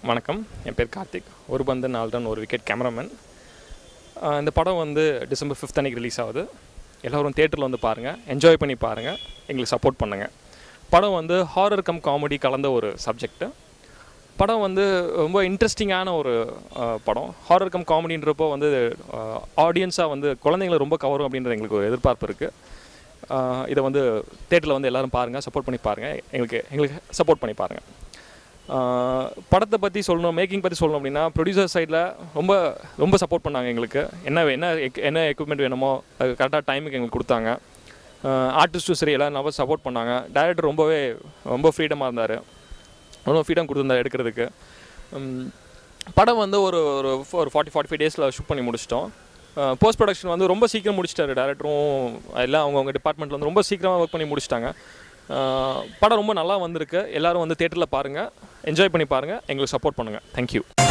வணக்கம் என் பேர் கார்த்திக் ஒரு பந்து நாலு ரன் ஒரு விக்கெட் கேமராமேன் இந்த படம் வந்து டிசம்பர் ஃபிஃப்த் அன்னைக்கு ரிலீஸ் ஆகுது எல்லோரும் தேட்டரில் வந்து பாருங்கள் என்ஜாய் பண்ணி பாருங்கள் எங்களுக்கு சப்போர்ட் பண்ணுங்கள் படம் வந்து ஹாரர் கம் காமெடி கலந்த ஒரு சப்ஜெக்ட்டு படம் வந்து ரொம்ப இன்ட்ரெஸ்டிங்கான ஒரு அஹ், படம் ஹாரர் கம் காமெடின்றப்போ வந்து ஆடியன்ஸாக வந்து குழந்தைங்களை ரொம்ப கவரும் அப்படின்றது எங்களுக்கு ஒரு எதிர்பார்ப்பு இருக்குது இதை வந்து தேட்டரில் வந்து எல்லோரும் பாருங்கள் சப்போர்ட் பண்ணி பாருங்கள் எங்களுக்கு எங்களுக்கு சப்போர்ட் பண்ணி பாருங்கள் ஆஹ் படத்தை பற்றி சொல்லணும் மேக்கிங் பற்றி சொல்லணும் அப்படின்னா ப்ரொடியூசர் சைடில் ரொம்ப ரொம்ப சப்போர்ட் பண்ணாங்க எங்களுக்கு என்ன என்ன eq- என்ன எக்யூப்மெண்ட் வேணுமோ அது கரெக்டாக டைமுக்கு எங்களுக்கு கொடுத்தாங்க ஆர்டிஸ்ட்டும் சரி எல்லாம் நல்லா சப்போர்ட் பண்ணாங்க டேரக்டர் ரொம்பவே ரொம்ப ஃப்ரீடமாக இருந்தார் ரொம்ப ஃப்ரீடம் கொடுத்துருந்தார் எடுக்கிறதுக்கு உம், படம் வந்து ஒரு ஒரு ஃபோ- ஒரு ஃபார்ட்டி ஃபார்ட்டி ஃபைவ் டேஸில் ஷூட் பண்ணி முடிச்சிட்டோம் போஸ்ட் ப்ரொடக்ஷன் வந்து ரொம்ப சீக்கிரம் முடிச்சிட்டாரு டேரக்டரும் எல்லாம் அவங்கவுங்க டிபார்ட்மெண்ட்டில் வந்து ரொம்ப சீக்கிரமாக ஒர்க் பண்ணி முடிச்சிட்டாங்க ஆஹ் படம் ரொம்ப நல்லா வந்திருக்கு எல்லாரும் வந்து தேட்டரில் பாருங்கள் என்ஜாய் பண்ணி பாருங்கள் எங்களுக்கு சப்போர்ட் பண்ணுங்கள் தேங்க்யூ